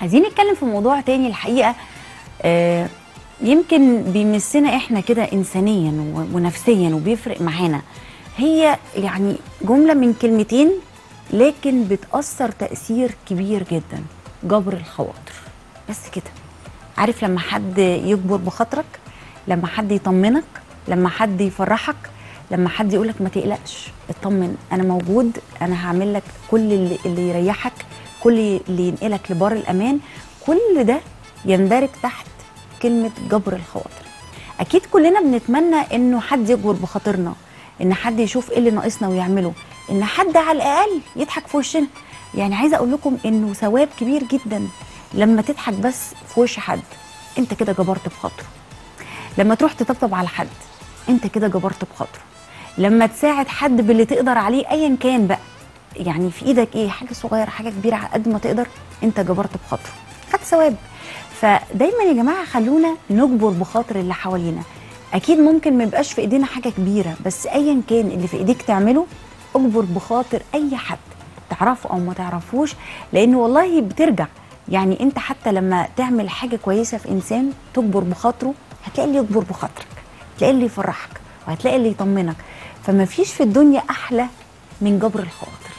عايزين نتكلم في موضوع تاني الحقيقه آه يمكن بيمسنا احنا كده انسانيا و- ونفسيا وبيفرق معانا هي يعني جمله من كلمتين لكن بتاثر تاثير كبير جدا جبر الخواطر بس كده عارف لما حد يجبر بخاطرك لما حد يطمنك لما حد يفرحك لما حد يقولك ما تقلقش اطمن انا موجود انا هعمل لك كل اللي, اللي يريحك كل اللي ينقلك لبار الامان كل ده يندرج تحت كلمه جبر الخواطر اكيد كلنا بنتمنى انه حد يجبر بخاطرنا ان حد يشوف ايه اللي ناقصنا ويعمله ان حد على الاقل يضحك في وشنا يعني عايزه اقول لكم انه ثواب كبير جدا لما تضحك بس في وش حد انت كده جبرت بخاطره لما تروح تطبطب على حد انت كده جبرت بخاطره لما تساعد حد باللي تقدر عليه ايا كان بقى يعني في ايدك ايه حاجه صغيره حاجه كبيره على قد ما تقدر انت جبرت بخاطره خدت ثواب فدايما يا جماعه خلونا نجبر بخاطر اللي حوالينا اكيد ممكن ما يبقاش في ايدينا حاجه كبيره بس ايا كان اللي في ايديك تعمله اجبر بخاطر اي حد تعرفه او ما تعرفوش لان والله بترجع يعني انت حتى لما تعمل حاجه كويسه في انسان تجبر بخاطره هتلاقي اللي يجبر بخاطرك هتلاقي اللي يفرحك وهتلاقي اللي يطمنك فما فيش في الدنيا احلى من جبر الخواطر